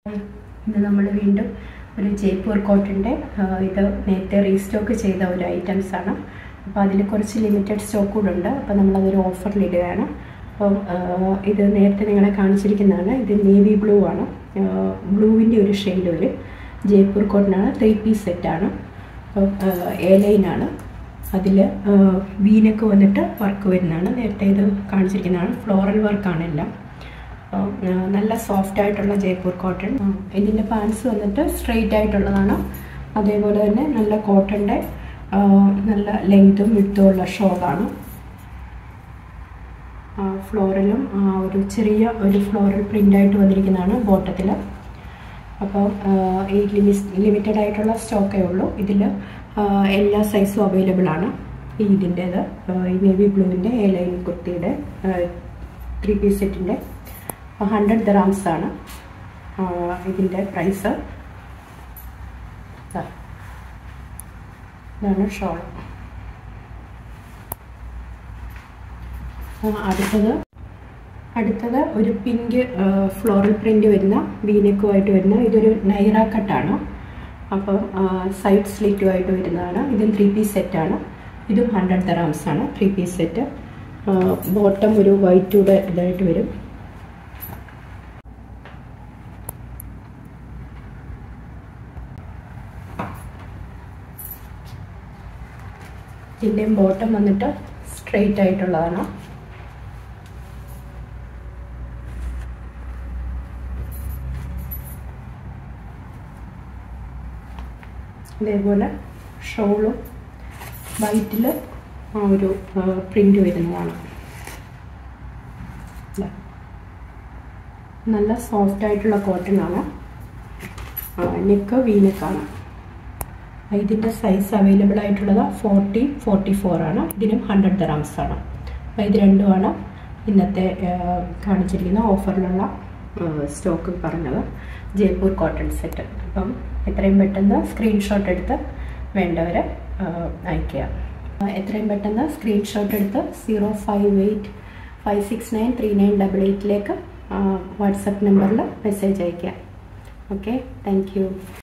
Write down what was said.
ഇന്ന് നമ്മൾ വീണ്ടും ഒരു ജയ്പൂർ കോട്ടൻ്റെ ഇത് നേരത്തെ റീസ്റ്റോക്ക് ചെയ്ത ഒരു ഐറ്റംസ് ആണ് അപ്പോൾ അതിൽ കുറച്ച് ലിമിറ്റഡ് സ്റ്റോക്ക് കൂടെ ഉണ്ട് അപ്പോൾ നമ്മളതൊരു ഓഫറിലിടുകയാണ് അപ്പം ഇത് നേരത്തെ നിങ്ങളെ കാണിച്ചിരിക്കുന്നതാണ് ഇത് നേവി ബ്ലൂ ആണ് ബ്ലൂവിൻ്റെ ഒരു ഷെയ്ഡ് വരും ജയ്പൂർ കോട്ടനാണ് ത്രീ പീസ് സെറ്റാണ് അപ്പം എ ലൈനാണ് അതിൽ വീനൊക്കെ വന്നിട്ട് വർക്ക് വരുന്നതാണ് നേരത്തെ ഇത് കാണിച്ചിരിക്കുന്നതാണ് ഫ്ലോറൽ വർക്കാണ് എല്ലാം നല്ല സോഫ്റ്റ് ആയിട്ടുള്ള ജയ്പൂർ കോട്ടൺ ഇതിൻ്റെ പാൻസ് വന്നിട്ട് സ്ട്രെയിറ്റ് ആയിട്ടുള്ളതാണ് അതേപോലെ തന്നെ നല്ല കോട്ടൻ്റെ നല്ല ലെങ്തും വിട്ടും ഉള്ള ഷോളാണ് ഫ്ലോറലും ഒരു ചെറിയ ഒരു ഫ്ലോറൽ പ്രിൻ്റായിട്ട് വന്നിരിക്കുന്നതാണ് ബോട്ടത്തിൽ അപ്പോൾ ഈ ലിമി ലിമിറ്റഡ് ആയിട്ടുള്ള സ്റ്റോക്കേ ഉള്ളൂ ഇതിൽ എല്ലാ സൈസും അവൈലബിൾ ആണ് ഈ ഇതിൻ്റേത് ഈ നേവി ബ്ലൂവിൻ്റെ എ ലൈൻ കുർത്തിയുടെ ത്രീ പീസ് സെറ്റിൻ്റെ ഹൺഡ്രഡ് ദ്രാംസ് ആണ് ഇതിൻ്റെ പ്രൈസ് ഇതാണ് ഷോൾ അടുത്തത് അടുത്തത് ഒരു പിങ്ക് ഫ്ലോറൽ പ്രിൻ്റ് വരുന്ന വീനെക്കുമായിട്ട് വരുന്ന ഇതൊരു നൈറ കട്ടാണ് അപ്പം സൈഡ് സ്ലിറ്റുമായിട്ട് വരുന്നതാണ് ഇതും ത്രീ പീസ് സെറ്റാണ് ഇതും ഹൺഡ്രഡ് തെറാംസ് ആണ് ത്രീ പീസ് സെറ്റ് ബോട്ടം ഒരു വൈറ്റൂടെ ഇതായിട്ട് വരും ഇതിൻ്റെയും ബോട്ടം വന്നിട്ട് സ്ട്രെയിറ്റ് ആയിട്ടുള്ളതാണ് ഇതേപോലെ ഷോളും വൈറ്റിൽ ആ ഒരു പ്രിൻ്റ് വരുന്നതാണ് നല്ല സോഫ്റ്റ് ആയിട്ടുള്ള കോട്ടൺ ആണ് നെക്ക് വീനെക്കാണ് ഇതിൻ്റെ സൈസ് അവൈലബിൾ ആയിട്ടുള്ളത് ഫോർട്ടി ഫോർട്ടി ഫോർ ആണ് ഇതിനും ഹൺഡ്രഡ് ദറാംസ് ആണ് അപ്പോൾ ഇത് രണ്ടുമാണ് ഇന്നത്തെ കാണിച്ചിരിക്കുന്ന ഓഫറിലുള്ള സ്റ്റോക്ക് പറഞ്ഞത് ജയ്പൂർ കോട്ടൺ സെറ്റ് അപ്പം എത്രയും പെട്ടെന്ന് സ്ക്രീൻഷോട്ട് എടുത്ത് വേണ്ടവരെ അയയ്ക്കുക എത്രയും പെട്ടെന്ന് സ്ക്രീൻഷോട്ട് എടുത്ത് zero five eight five six nine three nine double എയ്റ്റിലേക്ക് വാട്സപ്പ് നമ്പറിൽ മെസ്സേജ് അയയ്ക്കുക ഓക്കെ താങ്ക്